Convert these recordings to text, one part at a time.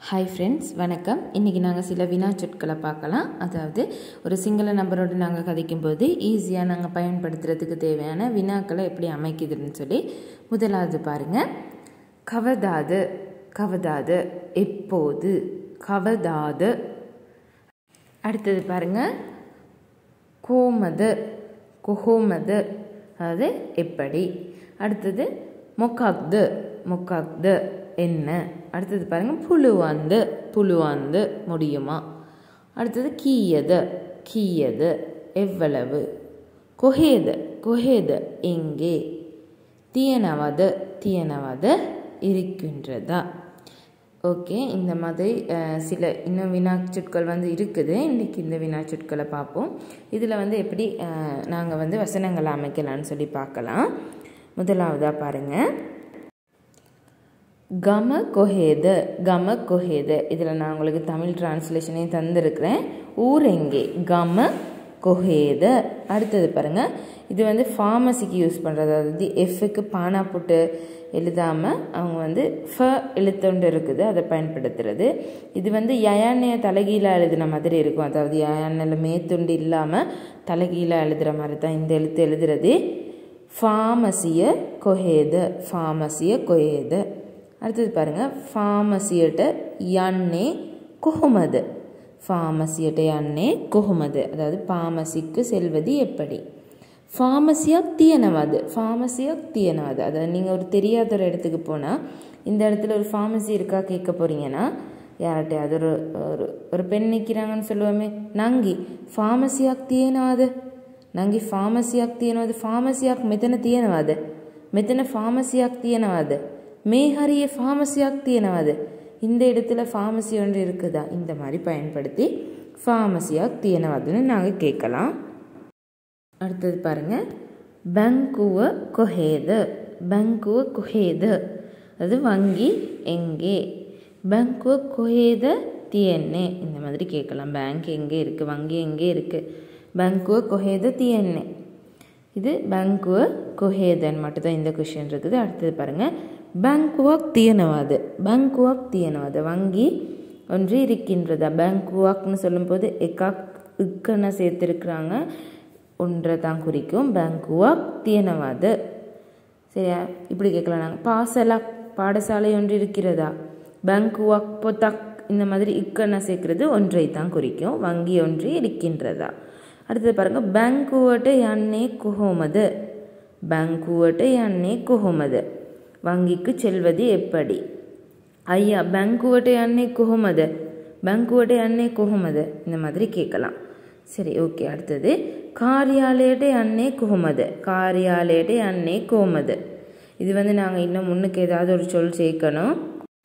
hi friends வணக்கம் இன்றைக்கி நாங்கள் சில வினா சொற்களை பார்க்கலாம் அதாவது ஒரு சிங்கள நம்பரோடு நாங்கள் கதைக்கும்போது ஈஸியாக நாங்கள் பயன்படுத்துறதுக்கு தேவையான வினாக்களை எப்படி அமைக்குதுன்னு சொல்லி முதலாவது பாருங்கள் கவதாது கவதாது எப்போது கவதாது அடுத்தது பாருங்கள் கோமது குஹோமது அதாவது எப்படி அடுத்தது மொக்காக்து மொக்காக்து என்ன அடுத்தது பாருங்கள் புழுவாந்து புழுவாந்து முடியுமா அடுத்தது கீயது கீயது எவ்வளவு கொஹேது கொஹேது எங்கே தீயனவது தீயனவது இருக்கின்றதா ஓகே இந்த மாதிரி அஹ், சில இன்னும் வினாச்சொற்கள் வந்து இருக்குது இன்றைக்கி இந்த வினாச்சொற்களை பார்ப்போம் இதில் வந்து எப்படி நாங்கள் வந்து வசனங்களை அமைக்கலாம்னு சொல்லி பார்க்கலாம் முதலாவதாக பாருங்கள் கம கொஹேத கம கொஹேத இதில் நான் உங்களுக்கு தமிழ் டிரான்ஸ்லேஷனே தந்திருக்கிறேன் ஊர் எங்கே கம கொஹேத அடுத்தது பாருங்கள் இது வந்து ஃபார்மசிக்கு யூஸ் பண்ணுறது அதாவது எஃப்க்கு பானா போட்டு எழுதாமல் அவங்க வந்து ஃப எழுத்தொண்டு இருக்குது அதை பயன்படுத்துறது இது வந்து யயானைய தலைகீழாக எழுதுன மாதிரி இருக்கும் அதாவது யயானில் மேத்துண்டு இல்லாமல் தலைகீழாக எழுதுகிற மாதிரி தான் இந்த எழுத்து எழுதுறது ஃபார்மசிய கொஹேத ஃபார்மசிய கொஹேத அடுத்தது பாருங்கள் ஃபார்மசியட்ட யன்னே குஹுமது ஃபார்மசியட்ட யன்னே குஹுமது அதாவது ஃபார்மசிக்கு செல்வது எப்படி ஃபார்மசியாக தீயனவாது ஃபார்மசியாக தீயனவாது அதாவது நீங்கள் ஒரு தெரியாத ஒரு இடத்துக்கு போனால் இந்த இடத்துல ஒரு ஃபார்மசி இருக்கா கேட்க போகிறீங்கன்னா யார்கிட்டயாவது ஒரு ஒரு ஒரு பெண் நிற்கிறாங்கன்னு சொல்லுவோமே நங்கி ஃபார்மசியாக தீயனவாது ನಂಗೆ ಫಾರ್ಮಸಿ ಆಗ್ತೀಯನವಾದ ಫಾರ್ಮಸಿ ಯಾಕೆ ಮೆತನ ತೀಯನವಾದ மெத்தன ஃபார்மசி ஆக்தியனவாது மேஹரிய ஃபார்மசி ஆக்தியனவாது இந்த இடத்துல ஃபார்மசி ஒன்று இருக்குதா இந்த மாதிரி பயன்படுத்தி ஃபார்மசி ஆக்தியனவாதுன்னு நாங்கள் கேட்கலாம் அடுத்தது பாருங்க பங்குவ கொஹேது பங்குவ கொஹேது அது வங்கி எங்கே பங்குவ கொஹேத தியன்னே இந்த மாதிரி கேட்கலாம் பேங்க் எங்கே இருக்குது வங்கி எங்கே இருக்குது பங்குவ கொஹேத தியன்னே இது பேங்குவ கொஹேதன் மட்டும்தான் இந்த கொஷின் இருக்குது அடுத்தது பாருங்கள் பேங்குவாக் தியனவாது பேங்குவாக் தியனவாது வங்கி ஒன்று இருக்கின்றதா பேங்குவாக்னு சொல்லும்போது எக்காக் இக்கன சேர்த்துருக்குறாங்க ஒன்றை தான் குறிக்கும் பேங்குவாக் தியனவாது சரியா இப்படி கேட்கலாம் நாங்கள் பாசலாக் பாடசாலை ஒன்று இருக்கிறதா பேங்குவாக் பொத்தாக் இந்த மாதிரி இக்கன சேர்க்கிறது ஒன்றை தான் குறிக்கும் வங்கி ஒன்று இருக்கின்றதா அடுத்தது பாருங்கள் பேங்குவட்டு எண்ணே குஹோமது பேங்குவட்டு எண்ணே குஹோமது வங்கிக்கு செல்வது எப்படி ஐயா பேங்குவட்டு எண்ணே குஹோமது பேங்குவட்டு எண்ணே குஹோமது இந்த மாதிரி கேட்கலாம் சரி ஓகே அடுத்தது காரியாலயட்டு எண்ணே குஹோமது காரியாலயட்டு எண்ணே குஹோமது இது வந்து நாங்கள் இன்னும் முன்னுக்கு ஏதாவது ஒரு சொல் சேர்க்கணும்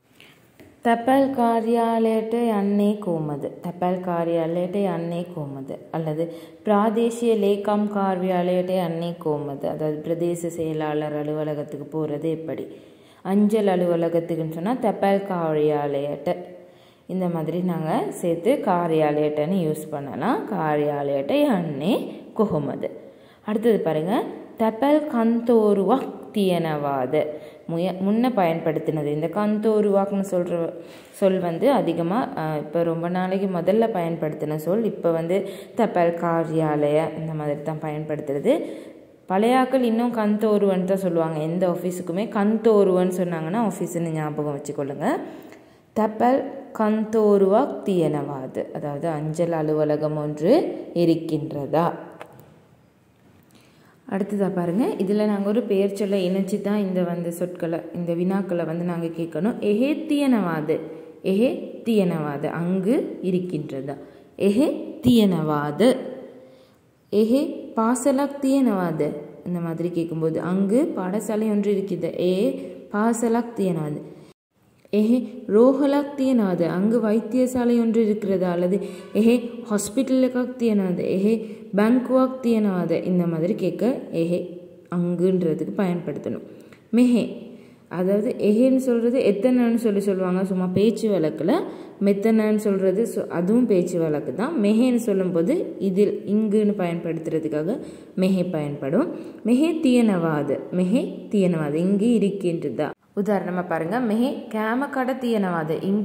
ತಪಾಲ್ ಕಾರ್ಯಾಲಯಟ ಅನ್ನೇ ಕೋಮದು ತಪಾಲ್ ಕಾರ್ಯಾಲಯಟ ಅನ್ನೇ கோமது அல்லது பிராதேசிய லேகாம் காரியாலயட்டை அன்னை கோமது அதாவது பிரதேச செயலாளர் அலுவலகத்துக்கு போகிறது எப்படி அஞ்சல் அலுவலகத்துக்குன்னு சொன்னால் தபால் காரியாலயட்ட இந்த மாதிரி நாங்கள் சேர்த்து காரியாலயட்டன்னு யூஸ் பண்ணலாம் காரியாலயட்டை அன்னே குஹமது அடுத்தது பாருங்கள் தபால் கந்தோருவா தியனவாது முய முன்ன பயன்படுத்தினது இந்த கந்தோருவாக்குன்னு சொல்கிற சொல் வந்து அதிகமாக இப்போ ரொம்ப நாளைக்கு முதல்ல பயன்படுத்தின சொல் இப்போ வந்து தபால் காரியாலய இந்த மாதிரி தான் பயன்படுத்துறது பழையாக்கள் இன்னும் கந்தோருவன் தான் சொல்லுவாங்க எந்த ஆஃபீஸுக்குமே கந்தோருவன் சொன்னாங்கன்னா ஆஃபீஸுன்னு ஞாபகம் வச்சுக்கொள்ளுங்க தபால் கந்தோருவா தியனவாது அதாவது அஞ்சல் அலுவலகம் ஒன்று இருக்கின்றதா அடுத்ததாக பாருங்கள் இதில் நாங்கள் ஒரு பெயர் சொல்ல இணைச்சி தான் இந்த வந்து சொற்களை இந்த வினாக்களை வந்து நாங்கள் கேட்கணும் எஹே தியனவாது எஹே தியனவாது அங்கு இருக்கின்றதா எஹே தியனவாது எஹே பாசலாக் தியனவாது இந்த மாதிரி கேட்கும்போது அங்கு பாடசாலை ஒன்று இருக்குது ஏ பாசலாக் தியனவாது எஹே ரோஹலாக் தியனாது அங்கு வைத்தியசாலை ஒன்று இருக்கிறதா அல்லது எஹே ஹாஸ்பிட்டலுக்காக தியனாது எஹே பேங்க்வாக் தியனாது இந்த மாதிரி கேட்க எஹே அங்குன்றதுக்கு பயன்படுத்தணும் மெஹே அதாவது எஹேன்னு சொல்கிறது எத்தனைன்னு சொல்லி சொல்லுவாங்க சும்மா பேச்சு வழக்கில் மெத்தனைன்னு சொல்கிறது சொ அதுவும் பேச்சு வழக்கு தான் மெஹேன்னு சொல்லும்போது இதில் இங்குன்னு பயன்படுத்துறதுக்காக மெஹே பயன்படும் மெஹே தியனவாது மெஹே தியனவாது இங்கு இருக்கின்றதா உதாரணமாக பாருங்கள் மெஹே கேம கட தியனவாது இங்கு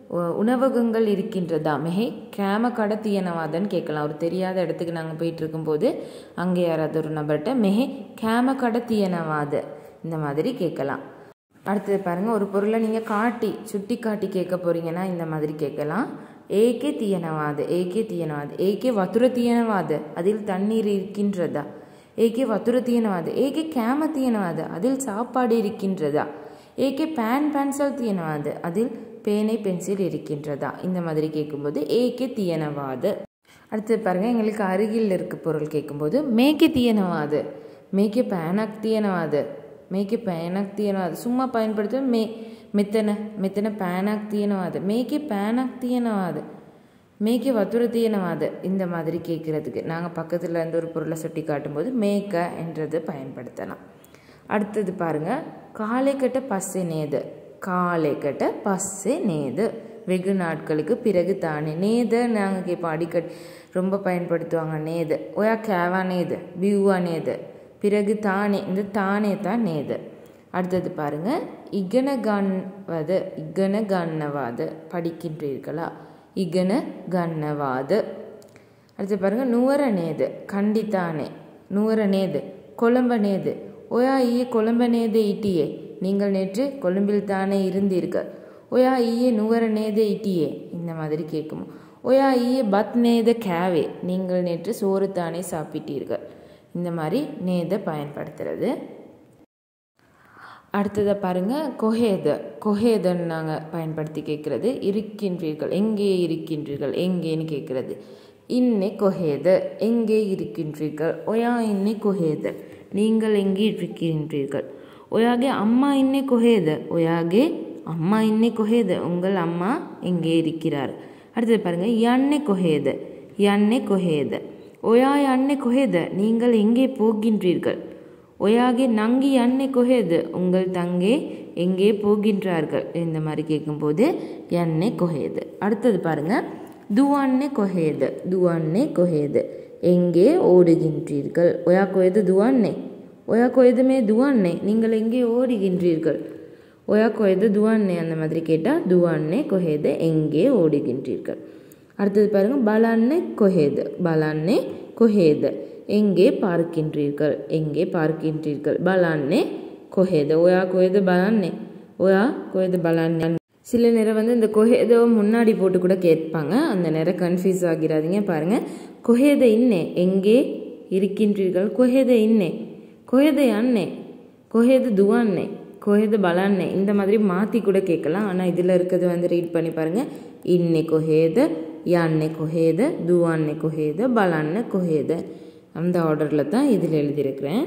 உ- உணவகங்கள் இருக்கின்றதா மெஹே கேம கடத்தியனவாதன்னு கேட்கலாம் ஒரு தெரியாத இடத்துக்கு நாங்கள் போயிட்டு இருக்கும்போது அங்கே யாராவது ஒரு நபர்கிட்ட மெஹே கேம கடத்தியனவாத இந்த மாதிரி கேட்கலாம் அடுத்தது பாருங்கள் ஒரு பொருளை நீங்கள் காட்டி சுட்டி காட்டி கேட்க போகிறீங்கன்னா இந்த மாதிரி கேட்கலாம் ஏகே தீயனவாது ஏகே தீயனவாது ஏகே வத்துர தீயனவாது அதில் தண்ணீர் இருக்கின்றதா ஏகே வத்துர தீயனவாது ஏகே கேம தீயனவாது அதில் சாப்பாடு இருக்கின்றதா ஏகே பேன் பென்சில் தீயனவாது அதில் பேனை பென்சில் இருக்கின்றதா இந்த மாதிரி கேட்கும்போது ஏகே தீயனவாது அடுத்தது பாருங்க எங்களுக்கு அருகில் இருக்க பொருள் கேட்கும்போது மேய்க்கு தீயனவாது மேய்க்கு பேனக் தீயனவாது மேய்க்கு பேனக் தீயனவாது சும்மா பயன்படுத்தும் மே மெத்தனை மெத்தனை பேனக் தீயனவாது மேய்க்கு பேனக் தீயனவாது மேய்க்கு வத்துர தீயனவாது இந்த மாதிரி கேட்குறதுக்கு நாங்கள் பக்கத்தில் இருந்து ஒரு பொருளை சுட்டி காட்டும்போது மேய்க்க என்றது பயன்படுத்தலாம் அடுத்தது பாருங்க காலை கட்ட பஸ்ஸு நேது காலை கட்ட பஸ்ஸு நேது வெகு நாட்களுக்கு பிறகு தானே நேது நாங்கள் கேட்போம் அடிக்கடி ரொம்ப பயன்படுத்துவாங்க நேது ஒயா கேவா நேது பியூவா நேது பிறகு தானே இந்த தானே தான் நேது அடுத்தது பாருங்க இகன கண்வது இகன கண்ணவாது படிக்கின்றீர்களா இகன கண்ணவாது அடுத்து பாருங்க நுவரனேது கண்டித்தானே நுவரனேது கொழம்பனேது ஒயா ஈயே கொழம்பனேது இட்டியே நீங்கள் நேற்று கொழும்பில் தானே இருந்தீர்கள் ஒயா ஈயே நுவரனேது இட்டியே இந்த மாதிரி கேட்கும் ஒயா ஈயே பத் நேத கேவே நீங்கள் நேற்று சோறு தானே சாப்பிட்டீர்கள் இந்த மாதிரி நேத பயன்படுத்துறது அடுத்ததை பாருங்க கொஹேத கொஹேதன்னு நாங்கள் பயன்படுத்தி கேட்குறது இருக்கின்றீர்கள் எங்கே இருக்கின்றீர்கள் எங்கேன்னு கேட்குறது இன்னே கொஹேத எங்கே இருக்கின்றீர்கள் ஒயா இன்னே கொஹேத நீங்கள் எங்கே இருக்கின்றீர்கள் ஒயாகே அம்மா இன்னே கொஹேத ஒயாகே அம்மா இன்னே கொஹேத உங்கள் அம்மா எங்கே இருக்கிறார் அடுத்தது பாருங்க யன்னே கொஹேத யன்னே கொஹேத ஒயா யன்னே கொஹேத நீங்கள் எங்கே போகின்றீர்கள் ஒயாகே நங்கி அன்னை கொஹேது உங்கள் தங்கே எங்கே போகின்றார்கள் இந்த மாதிரி கேட்கும்போது எண்ணெய் கொஹேது அடுத்தது பாருங்க துவான்னே கொஹேது துவான்னே கொஹேது எங்கே ஓடுகின்றீர்கள் ஒயா கொய்து துவான்னே ஒயா கொய்துமே துவான்னே நீங்கள் எங்கே ஓடுகின்றீர்கள் ஒயா கொய்து துவான்னே அந்த மாதிரி கேட்டால் துவான்னே கொஹேது எங்கே ஓடுகின்றீர்கள் அடுத்தது பாருங்க பலான்னே கொஹேது பலான்னே கொஹேது எங்கே பார்க்கின்றீர்கள் எங்கே பார்க்கின்றீர்கள் பலான்னே கொஹேது ஒயா கொய்து பலான்னே ஒயா கொய்து பலான்னே சில நேரம் வந்து இந்த கொஹேதோ முன்னாடி போட்டு கூட கேட்பாங்க அந்த நேரம் கன்ஃபியூஸ் ஆகிறாதீங்க பாருங்க கொஹேத இன்னே எங்கே இருக்கின்றீர்கள் கொஹேத இன்னே கொஹேத அண்ணே கொஹேது துவான்னே கொஹேது பலான்னே இந்த மாதிரி மாற்றி கூட கேட்கலாம் ஆனால் இதில் இருக்கிறது வந்து ரீட் பண்ணி பாருங்கள் இன்னே கொஹேத யான்னே கொஹேத துவான்னே கொஹேத பலான்னே கொஹேத அந்த ஆர்டரில் தான் இதில் எழுதியிருக்கிறேன்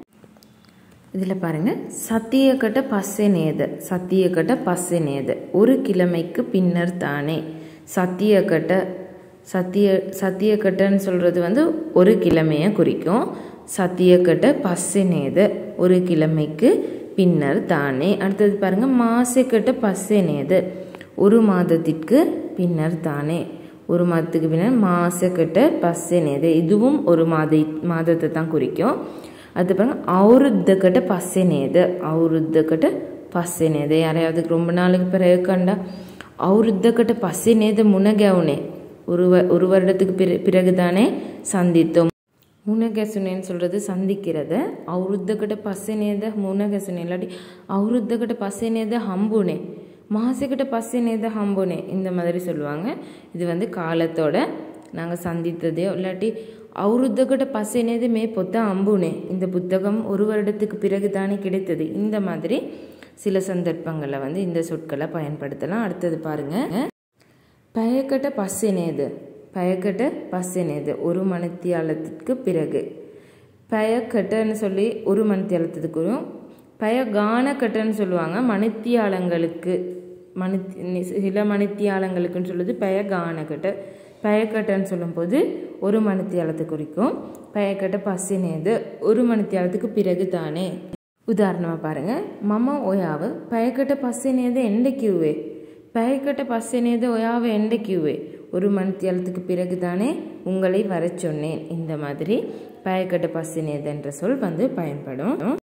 இதில் பாருங்கள் சத்தியக்கட்ட பஸ்ஸே நேது சத்தியக்கட்ட பஸ்ஸே நேது ஒரு கிழமைக்கு பின்னர் தானே சத்தியக்கட்ட சத்திய சத்தியக்கட்டன்னு சொல்கிறது வந்து ஒரு கிழமையை குறிக்கும் சத்தியக்கட்ட பஸ்ஸே நேது ஒரு கிழமைக்கு பின்னர் தானே அடுத்தது பாருங்கள் மாசக்கட்ட பஸ்ஸே நேது ஒரு மாதத்திற்கு பின்னர் தானே ஒரு மாதத்துக்கு பின்னர் மாசக்கட்ட பஸ்ஸே நேது இதுவும் ஒரு மாத மாதத்தை தான் குறிக்கும் அது பாருங்க அவருத்தக்கட்ட பஸ்ஸே நேது அவருத்தக்கட்ட பஸ்ஸே நேது யாரையாவது ரொம்ப நாளுக்கு பிறகு கண்டா அவருத்தக்கட்ட பஸ்ஸே நேது முனகவுனே ஒரு வ ஒரு வருடத்துக்கு பிற பிறகு தானே சந்தித்தோம் முனகசுனேன்னு சொல்கிறது சந்திக்கிறத அவருத்தக்கட்ட பஸ்ஸேனேத முனகசுனே இல்லாட்டி அவருத்தக்கட்ட பஸ்ஸேனேத ஹம்புனே மாசக்கிட்ட பஸ்ஸேனேத ஹம்புனே இந்த மாதிரி சொல்லுவாங்க இது வந்து காலத்தோட நாங்கள் சந்தித்ததோ இல்லாட்டி அவருத்தக்கட்ட பஸ்ஸேனேது மே பொத்த அம்புனே இந்த புத்தகம் ஒரு வருடத்துக்கு பிறகு தானே கிடைத்தது இந்த மாதிரி சில சந்தர்ப்பங்களில் வந்து இந்த சொற்களை பயன்படுத்தலாம் அடுத்தது பாருங்கள் பயக்கட்ட பஸ்ஸேனேது பயக்கட்ட பஸ்ஸினது ஒரு மணித்தியாலத்திற்கு பிறகு பயக்கட்டன்னு சொல்லி ஒரு மணித்தியாலத்துக்கும் பயகானக்கட்டன்னு சொல்லுவாங்க மணித்தியாலங்களுக்கு மணி சில மணித்தியாலங்களுக்குன்னு சொல்லுது பயகானக்கட்ட பயக்கட்டன்னு சொல்லும்போது ஒரு மணித்தியாலத்தை குறிக்கும் பயக்கட்ட பஸ்ஸினேது ஒரு மணித்தியாலத்துக்கு பிறகு தானே உதாரணமாக பாருங்கள் மம ஒயாவு பயக்கட்ட பஸ்ஸினேது எந்த கியூவே பயக்கட்ட பஸ்ஸினேது ஒயாவு எந்த கியூவே ஒரு மணித்தியாலத்துக்கு பிறகு தானே உங்களை வர சொன்னேன் இந்த மாதிரி பயக்கட்ட பஸ்ஸினேது என்ற சொல் வந்து பயன்படும்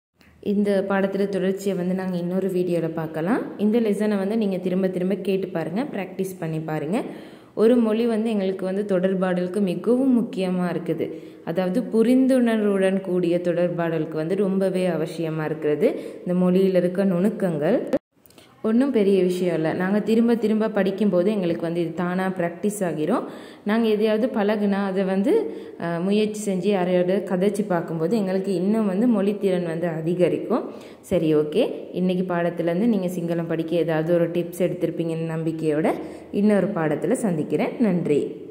இந்த பாடத்தில் தொடர்ச்சியை வந்து நாங்கள் இன்னொரு வீடியோவில் பார்க்கலாம் இந்த லெசனை வந்து நீங்கள் திரும்ப திரும்ப கேட்டு பாருங்கள் ப்ராக்டிஸ் பண்ணி பாருங்கள் ஒரு மொழி வந்து எங்களுக்கு வந்து தொடர்பாடலுக்கு மிகவும் முக்கியமாக இருக்குது அதாவது புரிந்துணர்வுடன் கூடிய தொடர்பாடலுக்கு வந்து ரொம்பவே அவசியமாக இருக்கிறது இந்த மொழியில் இருக்க நுணுக்கங்கள் ஒன்றும் பெரிய விஷயம் இல்லை நாங்கள் திரும்ப திரும்ப படிக்கும்போது எங்களுக்கு வந்து இது தானாக ப்ராக்டிஸ் ஆகிரும் நாங்கள் எதையாவது பழகுனா அதை வந்து முயற்சி செஞ்சு யாரையோட கதைச்சி பார்க்கும்போது எங்களுக்கு இன்னும் வந்து மொழித்திறன் வந்து அதிகரிக்கும் சரி ஓகே இன்றைக்கி பாடத்துலேருந்து நீங்கள் சிங்களம் படிக்க ஏதாவது ஒரு டிப்ஸ் எடுத்திருப்பீங்கன்னு நம்பிக்கையோட இன்னொரு பாடத்தில் சந்திக்கிறேன் நன்றி